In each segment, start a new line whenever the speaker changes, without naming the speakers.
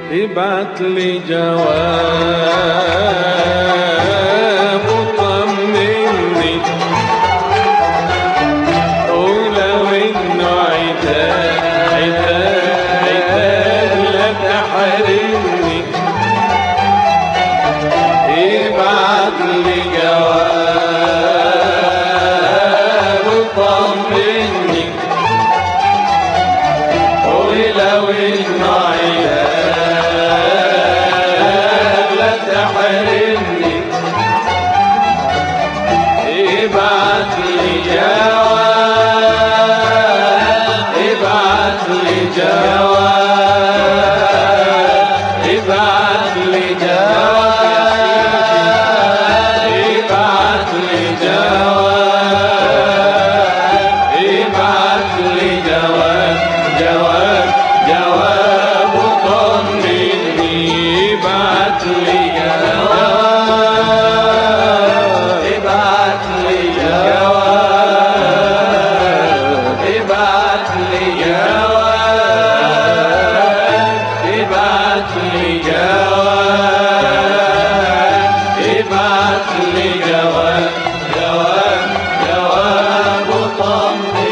ابعت لي جواب وطمني ولو انه عتاب عتاب عتاب لا تحرمني ابعت لي جواب وطمني ولو انه عتاب لا تحرمني ابعت لي جواب ابعت لي جواب ابعت لي جواب ابعت لي جواب ابعت لي جواب جواب جواب وطمني ابعت لي جواب ابعت لي جواب ابعت لي جواب ابعت لي جواب ابعت لي جواب جواب جواب وطمني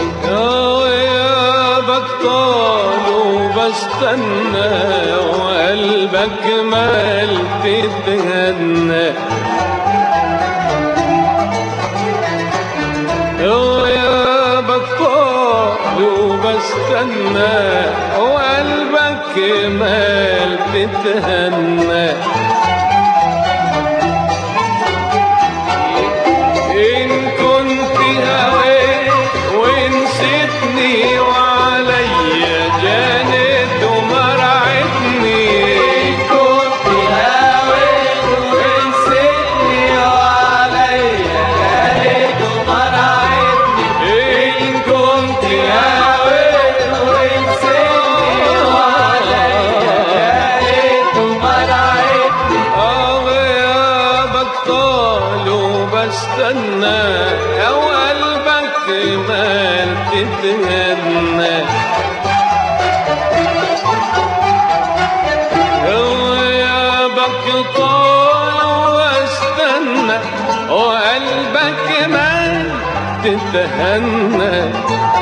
يا بطال وبستنى وقلبك مال تتهنى يا بطال وبستنى وقلبك مال تتهنى إن كنت هويت ونسيتني وعليا جانت ومرعتني إن كنت هويت ونسيتني وعليا جانت ومرعتني إن كنت هويت ونسيتني وعليا جانت ومرعتني آه يا بطال وبستنى أو قلبك مال تتهنى هو يا بطال واستنى وقلبك مال تتهنى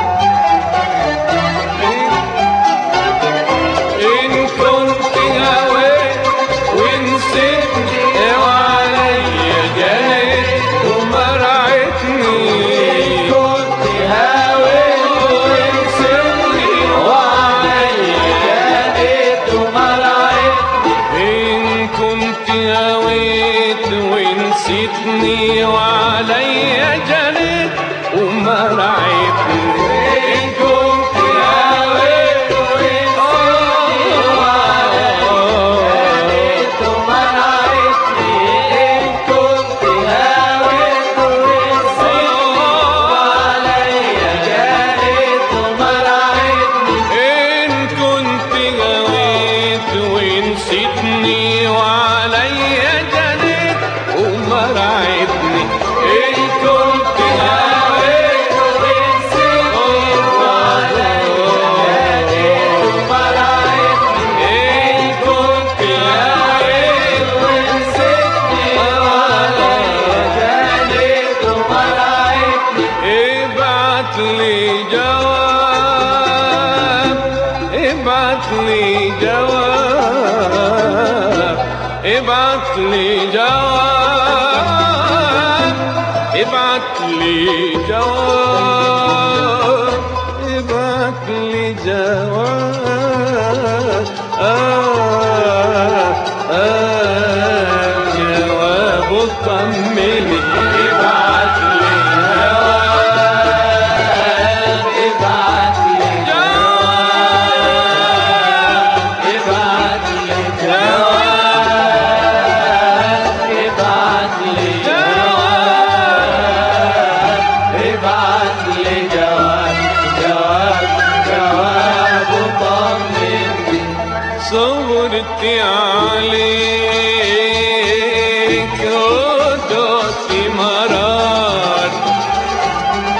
إن كنت هويت ونسيتني وعليا جنيت ومرعتني كنت هويت ونسيتني وعليا جنيت ومرعتني إن كنت هويت ونسيتني وعليا جنيت ومرعتني إن كنت هويت ونسيتني وعليا جنيت ومرعتني إن كنت هويت ونسيتني وعليا جنيت ومرعتني إن كنت هويت ونسيتني وعليا جنيت ومرعتني إن كنت هويت ونسيتني وعليا جنيت ومرعتني إن كنت هويت ونسيتني وعليا جنيت ومرعتني ابعت لي جواب ابعت لي جواب ابعت لي جواب ابعت لي جواب ابعت لي جواب آه آه جواب طمني ابعت لي جواب ابعت لي جواب ابعت لي جواب ابعت لي جواب ابعت لي جواب جواب جواب طمني صورتي عليك ودوت مرار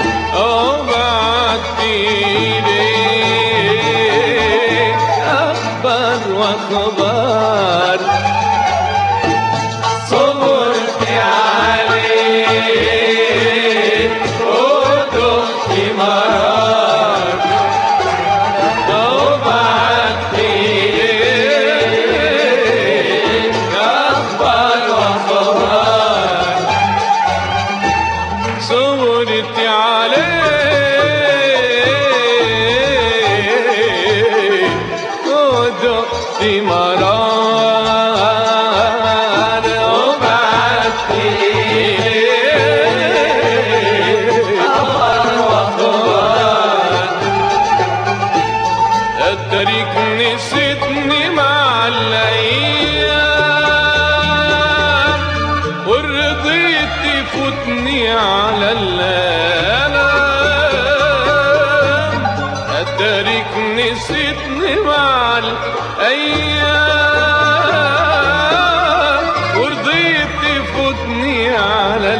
وبعت ليك أخبار وأخبار صبرت عليك ودقت مرار وبعت إليك أخبار وأخبار صورت عليك ودقت مرار وبعت إليك أخبار وأخبار الطريق نسيتني مع الايام ورضيت تفوتني على الالام الطريق نسيتني مع الايام ورضيت تفوتني على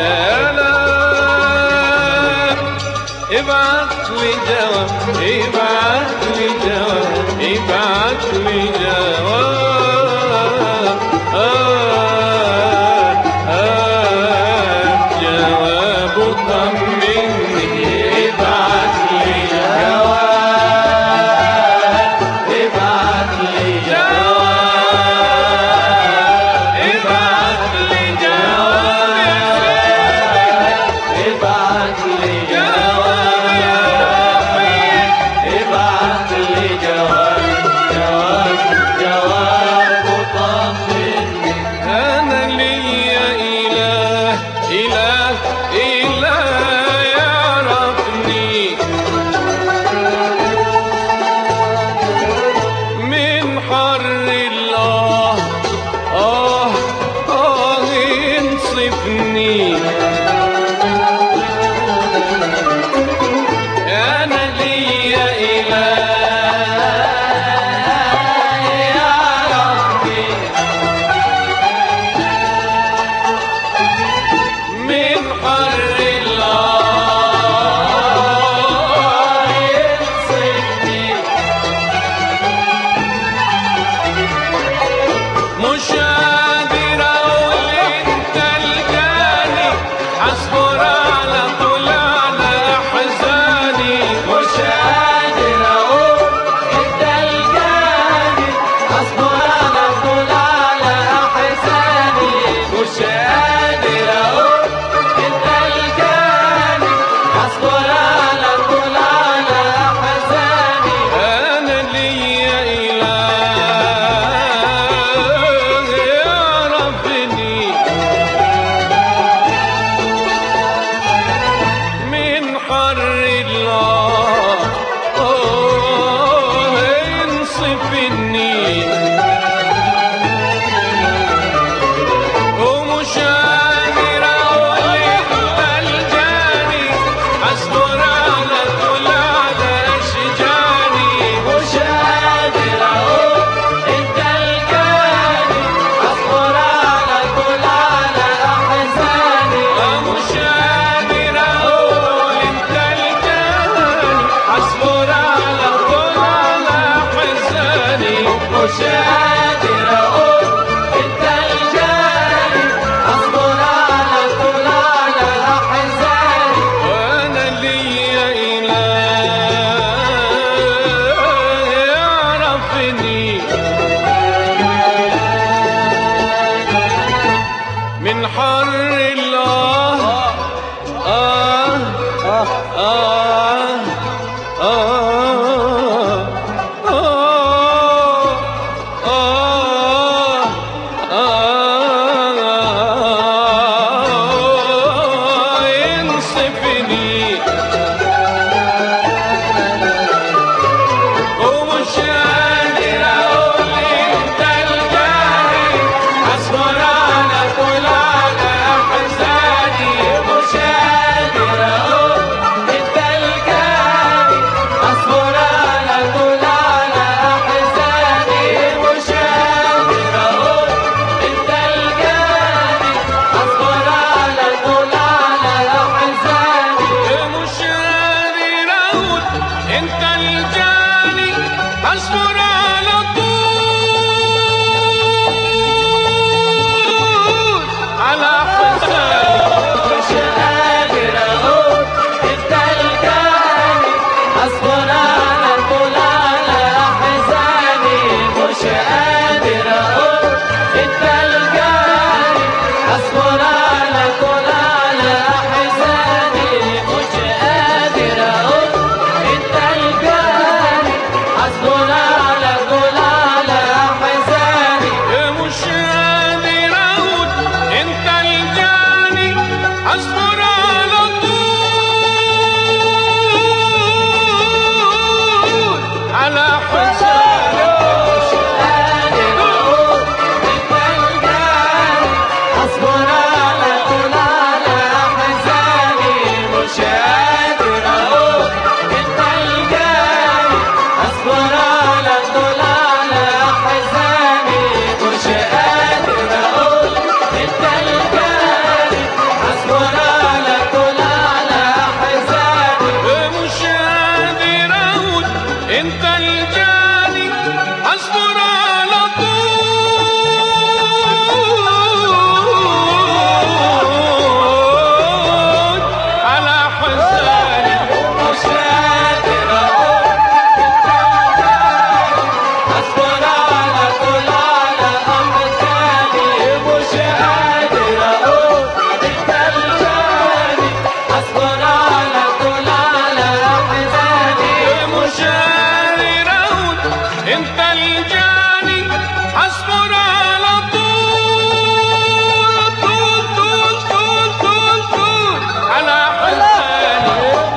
الالام ابعت لي جواب ابعت لي جواب ابعت لي جواب آه آه جواب طمني ابعت لي جواب ابعت لي جواب ابعت لي جواب ابعت لي جواب ابعت لي جواب جواب جواب وطمني انا ليا اله اله اله يعرفني من حر الله آه آه ينصفني أنا ليا إله يا ربي من حر الله ينصفني مش قادر اقول انت الجاني اصبر على طول على احزاني مش قادر اقول انت الجاني اصبر على طول على احزاني مش قادر اقول انت الجاني اصبر على طول على احزاني انا ليا اله يعرفني من حر الله آه ينصفني ومش قادر اقول انت الجاني اصبر على طول على اشجاني مش قادر اقول انت الجاني اصبر على طول على احزاني مش قادر اقول انت الجاني اصبر على طول على احزاني مش قادر اقول انت الجاني اصبر على طول على احزاني وانا ليا اله يعرفني من حر الله آه آه آه آه آه آه الجاني اصبر على طول طول طول طول طول طول على حساني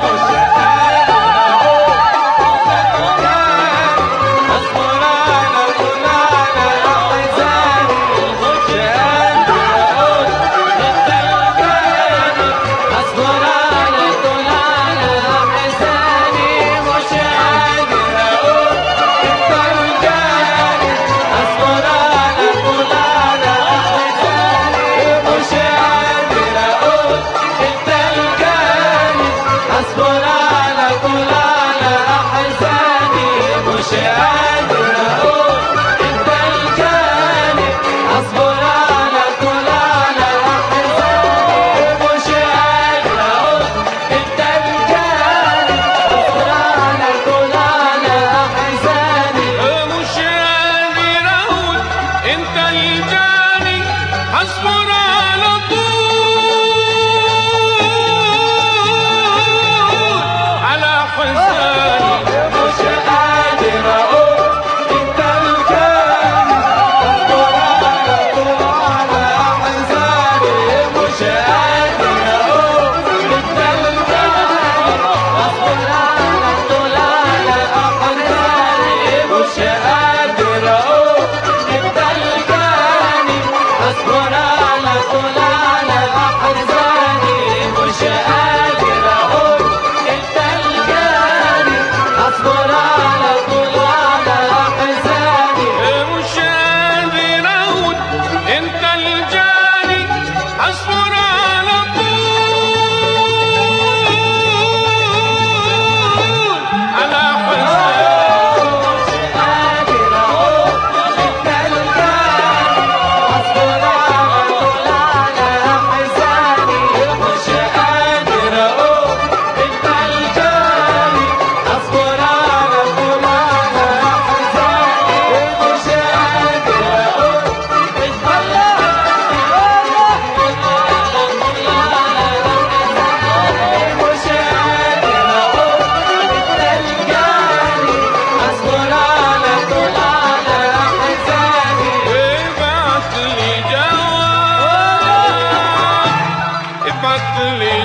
اصبر على طول على احزاني مش قادر اقول انت الجاني اصبر على طول على احزاني مش قادر اقول انت الجاني اصبر على طول على احزاني مش قادر اقول انت الجاني اصبر على طول على احزاني مش قادر اقول انت الجاني اصبر على طول على احزاني مش قادر اقول انت الجاني اصبر على طول على احزاني
مش قادر اقول انت الجاني اصبر على طول على حساني
مش قادر اقول انت الجاني اصبر على طول على احزاني مش قادر اقول انت الجاني اصبر على طول على احزاني مش قادر اقول انت الجاني اصبر على طول على احزاني مش قادر اقول انت الجاني اصبر على طول على احزاني
مش قادر اقول انت الجاني اصبر على طول على حساني
مش قادر اقول انت الجاني اصبر على طول على احزاني مش قادر اقول انت الجاني اصبر على طول على احزاني مش قادر اقول انت مش قادر اقول انت الجاني اصبر على طول على احزاني
ابعت لي جواب ابعت لي